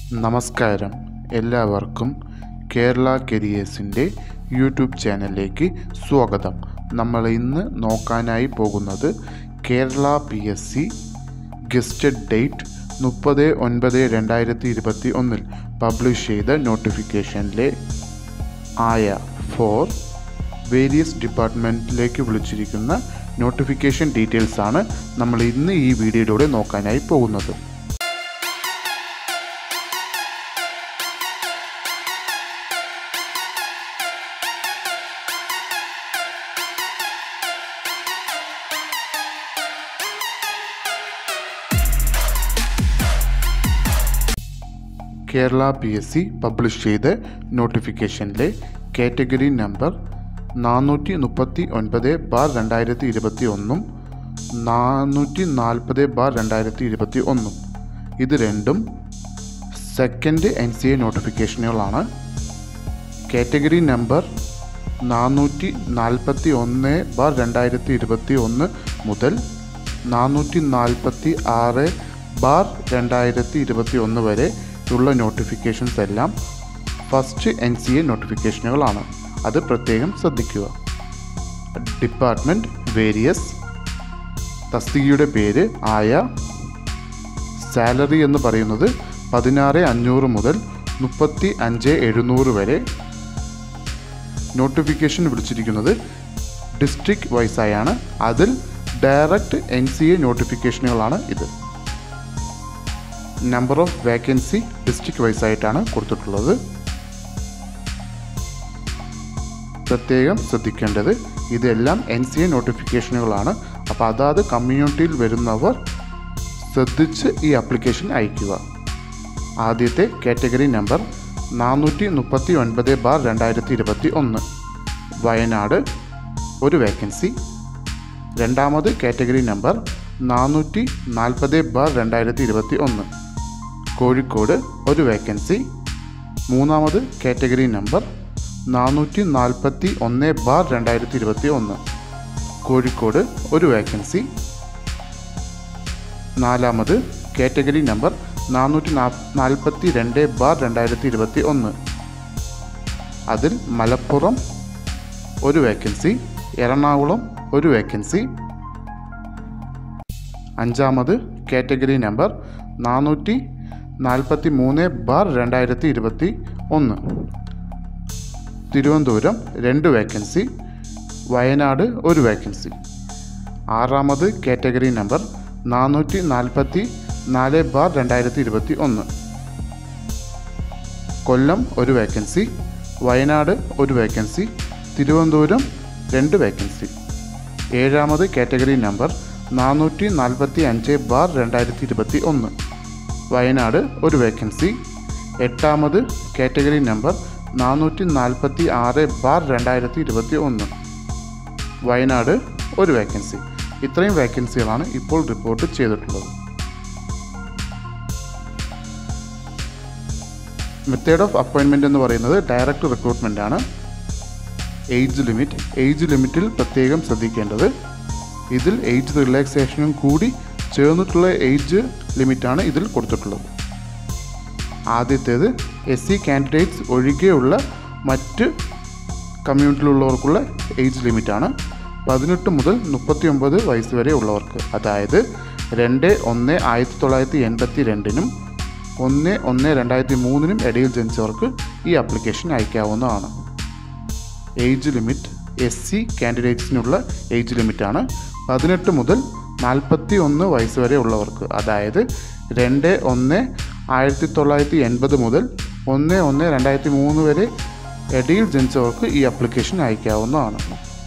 നമസ്കാരം എല്ലാവർക്കും കേരള കരിയേഴ്സിൻ്റെ യൂട്യൂബ് ചാനലിലേക്ക് സ്വാഗതം നമ്മൾ ഇന്ന് നോക്കാനായി പോകുന്നത് Kerala P S C gazetted date മുപ്പത് ഒൻപത് രണ്ടായിരത്തി ഇരുപത്തി ഒന്നിൽ പബ്ലിഷ് ചെയ്ത നോട്ടിഫിക്കേഷനിലെ ആയ ഫോർ വേരിയസ് ഡിപ്പാർട്ട്മെൻറ്റിലേക്ക് വിളിച്ചിരിക്കുന്ന നോട്ടിഫിക്കേഷൻ ഡീറ്റെയിൽസ് ആണ് നമ്മൾ ഇന്ന് ഈ വീഡിയോയിലൂടെ നോക്കാനായി പോകുന്നത് Kerala P S C publish ചെയ്ത നോട്ടിഫിക്കേഷനിലെ കാറ്റഗറി നമ്പർ നാനൂറ്റി മുപ്പത്തി ഒൻപത് ബാർ രണ്ടായിരത്തി ഇരുപത്തി ഒന്നും നാനൂറ്റി നാൽപ്പത് ബാർ രണ്ടായിരത്തി ഇരുപത്തി ഒന്നും ഇത് രണ്ടും സെക്കൻഡ് എൻ സി എ നോട്ടിഫിക്കേഷനുകളാണ് കാറ്റഗറി നമ്പർ നാനൂറ്റി നാൽപ്പത്തി ഒന്ന് ബാർ രണ്ടായിരത്തി ഇരുപത്തി ഒന്ന് മുതൽ നാനൂറ്റി നാൽപ്പത്തി ആറ് ബാർ രണ്ടായിരത്തി ഇരുപത്തി ഒന്ന് വരെ ഉള്ള നോട്ടിഫിക്കേഷൻസ് എല്ലാം ഫസ്റ്റ് എൻ സി എ നോട്ടിഫിക്കേഷനുകളാണ് അത് പ്രത്യേകം ശ്രദ്ധിക്കുക ഡിപ്പാർട്ട്മെൻറ്റ് വേരിയസ് തസ്തികയുടെ പേര് ആയ സാലറി എന്ന് പറയുന്നത് പതിനാറ് അഞ്ഞൂറ് മുതൽ മുപ്പത്തി അഞ്ച് എഴുന്നൂറ് വരെ നോട്ടിഫിക്കേഷൻ വിളിച്ചിരിക്കുന്നത് ഡിസ്ട്രിക്ട് വൈസായാണ് അതിൽ ഡയറക്റ്റ് എൻ സി എ നോട്ടിഫിക്കേഷനുകളാണ് ഇത് നമ്പർ ഓഫ് വേക്കൻസി ഡിസ്ട്രിക്ട് വൈസായിട്ടാണ് കൊടുത്തിട്ടുള്ളത് പ്രത്യേകം ശ്രദ്ധിക്കേണ്ടത് ഇതെല്ലാം എൻ സി എ നോട്ടിഫിക്കേഷനുകളാണ് അപ്പോൾ അതാത് കമ്മ്യൂണിറ്റിയിൽ വരുന്നവർ ശ്രദ്ധിച്ച് ഈ ആപ്ലിക്കേഷൻ അയയ്ക്കുക ആദ്യത്തെ കാറ്റഗറി നമ്പർ നാനൂറ്റി മുപ്പത്തി ഒൻപത് ബാർ രണ്ടായിരത്തി ഇരുപത്തി ഒന്ന് വയനാട് ഒരു വേക്കൻസി രണ്ടാമത് കാറ്റഗറി നമ്പർ നാനൂറ്റി നാൽപ്പത് ബാർ രണ്ടായിരത്തി ഇരുപത്തി ഒന്ന് കോഴിക്കോട് ഒരു വേക്കൻസി മൂന്നാമത് കാറ്റഗറി നമ്പർ നാനൂറ്റി നാൽപ്പത്തി ഒന്ന് ബാർ രണ്ടായിരത്തി ഇരുപത്തി ഒന്ന് കോഴിക്കോട് ഒരു വേക്കൻസി നാലാമത് കാറ്റഗറി നമ്പർ നാനൂറ്റി നാൽപ്പത്തി രണ്ട് ബാർ രണ്ടായിരത്തി ഇരുപത്തി ഒന്ന് അതിൽ മലപ്പുറം ഒരു വേക്കൻസി എറണാകുളം ഒരു വേക്കൻസി അഞ്ചാമത് കാറ്റഗറി നമ്പർ നാനൂറ്റി നാൽപ്പത്തി മൂന്ന് ബാർ രണ്ടായിരത്തി ഇരുപത്തി ഒന്ന് തിരുവനന്തപുരം രണ്ട് വേക്കൻസി വയനാട് ഒരു വേക്കൻസി ആറാമത് കാറ്റഗറി നമ്പർ നാനൂറ്റി നാൽപ്പത്തി നാല് ബാർ രണ്ടായിരത്തി ഇരുപത്തി ഒന്ന് കൊല്ലം ഒരു വേക്കൻസി വയനാട് ഒരു വേക്കൻസി തിരുവനന്തപുരം രണ്ട് വേക്കൻസി ഏഴാമത് കാറ്റഗറി നമ്പർ നാനൂറ്റി നാൽപ്പത്തി അഞ്ച് ബാർ രണ്ടായിരത്തി ഇരുപത്തി ഒന്ന് വയനാട് ഒരു വേക്കൻസി എട്ടാമത് കാറ്റഗറി നമ്പർ നാനൂറ്റി നാൽപ്പത്തി ആറ് ബാർ രണ്ടായിരത്തി ഇരുപത്തി ഒന്ന് വയനാട് ഒരു വേക്കൻസി ഇത്രയും വേക്കൻസികളാണ് ഇപ്പോൾ റിപ്പോർട്ട് ചെയ്തിട്ടുള്ളത് മെത്തേഡ് ഓഫ് അപ്പോയിൻമെൻറ്റ് എന്ന് പറയുന്നത് ഡയറക്റ്റ് റിക്രൂട്ട്മെൻ്റ് ആണ് ഏജ് ലിമിറ്റ് ഏജ് ലിമിറ്റിൽ പ്രത്യേകം ശ്രദ്ധിക്കേണ്ടത് ഇതിൽ ഏജ് റിലാക്സേഷനും കൂടി ചേർന്നിട്ടുള്ള ഏജ് ലിമിറ്റാണ് ഇതിൽ കൊടുത്തിട്ടുള്ളത് ആദ്യത്തേത് എസ് സി കാൻഡിഡേറ്റ്സ് ഒഴികെയുള്ള മറ്റ് കമ്മ്യൂണിറ്റിയിലുള്ളവർക്കുള്ള ഏജ് ലിമിറ്റാണ് പതിനെട്ട് മുതൽ മുപ്പത്തി ഒമ്പത് വയസ്സ് വരെ ഉള്ളവർക്ക് അതായത് രണ്ട് ഒന്ന് ആയിരത്തി തൊള്ളായിരത്തി എൺപത്തി രണ്ടിനും ഒന്ന് ഒന്ന് രണ്ടായിരത്തി മൂന്നിനും ഇടയിൽ ജനിച്ചവർക്ക് ഈ ആപ്ലിക്കേഷൻ അയക്കാവുന്നതാണ് ഏജ് ലിമിറ്റ് എസ് സി കാൻഡിഡേറ്റ്സിനുള്ള ഏജ് ലിമിറ്റാണ് പതിനെട്ട് മുതൽ നാൽപ്പത്തി ഒന്ന് വയസ്സ് വരെ ഉള്ളവർക്ക് അതായത് രണ്ട് ഒന്ന് ആയിരത്തി തൊള്ളായിരത്തി എൺപത് മുതൽ ഒന്ന് ഒന്ന് രണ്ടായിരത്തി മൂന്ന് വരെ ഇടയിൽ ജനിച്ചവർക്ക് ഈ ആപ്ലിക്കേഷൻ അയക്കാവുന്നതാണ്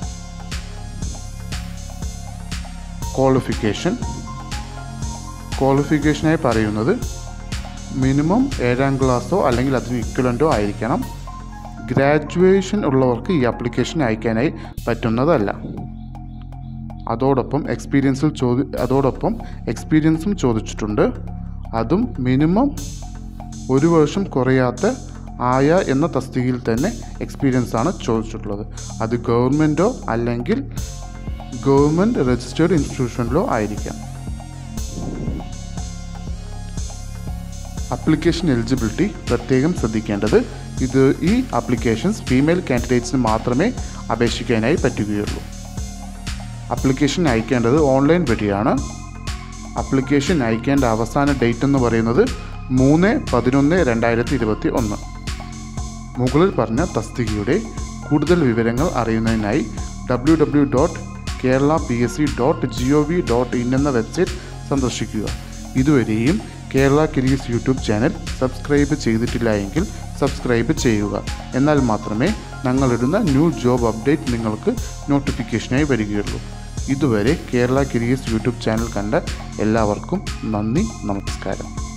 ക്വാളിഫിക്കേഷൻ ക്വാളിഫിക്കേഷനായി പറയുന്നത് മിനിമം ഏഴാം ക്ലാസ്സോ അല്ലെങ്കിൽ അതിന് ഇക്വലൻറ്റോ ആയിരിക്കണം ഗ്രാജുവേഷൻ ഉള്ളവർക്ക് ഈ ആപ്ലിക്കേഷൻ അയക്കാനായി പറ്റുന്നതല്ല അതോടൊപ്പം എക്സ്പീരിയൻസിൽ ചോദി അതോടൊപ്പം എക്സ്പീരിയൻസും ചോദിച്ചിട്ടുണ്ട് അതും മിനിമം ഒരു വർഷം കുറയാത്ത ആയ എന്ന തസ്തികയിൽ തന്നെ എക്സ്പീരിയൻസ് ആണ് ചോദിച്ചിട്ടുള്ളത് അത് ഗവൺമെൻറ്റോ അല്ലെങ്കിൽ ഗവൺമെൻറ് രജിസ്റ്റേർഡ് ഇൻസ്റ്റിറ്റ്യൂഷനിലോ ആയിരിക്കാം അപ്ലിക്കേഷൻ എലിജിബിലിറ്റി പ്രത്യേകം ശ്രദ്ധിക്കേണ്ടത് ഇത് ഈ ആപ്ലിക്കേഷൻസ് ഫീമെയിൽ കാൻഡിഡേറ്റ്സിന് മാത്രമേ അപേക്ഷിക്കാനായി പറ്റുകയുള്ളൂ അപ്ലിക്കേഷൻ അയക്കേണ്ടത് ഓൺലൈൻ വഴിയാണ് അപ്ലിക്കേഷൻ അയക്കേണ്ട അവസാന ഡേറ്റ് എന്ന് പറയുന്നത് മൂന്ന് പതിനൊന്ന് രണ്ടായിരത്തി ഇരുപത്തി ഒന്ന് മുകളിൽ പറഞ്ഞ തസ്തികയുടെ കൂടുതൽ വിവരങ്ങൾ അറിയുന്നതിനായി W W dot Kerala P S C dot G O V dot in എന്ന വെബ്സൈറ്റ് സന്ദർശിക്കുക ഇതുവരെയും Kerala careers YouTube channel subscribe ചെയ്തിട്ടില്ല എങ്കിൽ സബ്സ്ക്രൈബ് ചെയ്യുക എന്നാൽ മാത്രമേ ഞങ്ങളിടുന്ന ന്യൂ ജോബ് അപ്ഡേറ്റ് നിങ്ങൾക്ക് നോട്ടിഫിക്കേഷനായി വരികയുള്ളൂ ഇതുവരെ കേരള കരിയേഴ്സ് യൂട്യൂബ് ചാനൽ കണ്ട എല്ലാവർക്കും നന്ദി നമസ്കാരം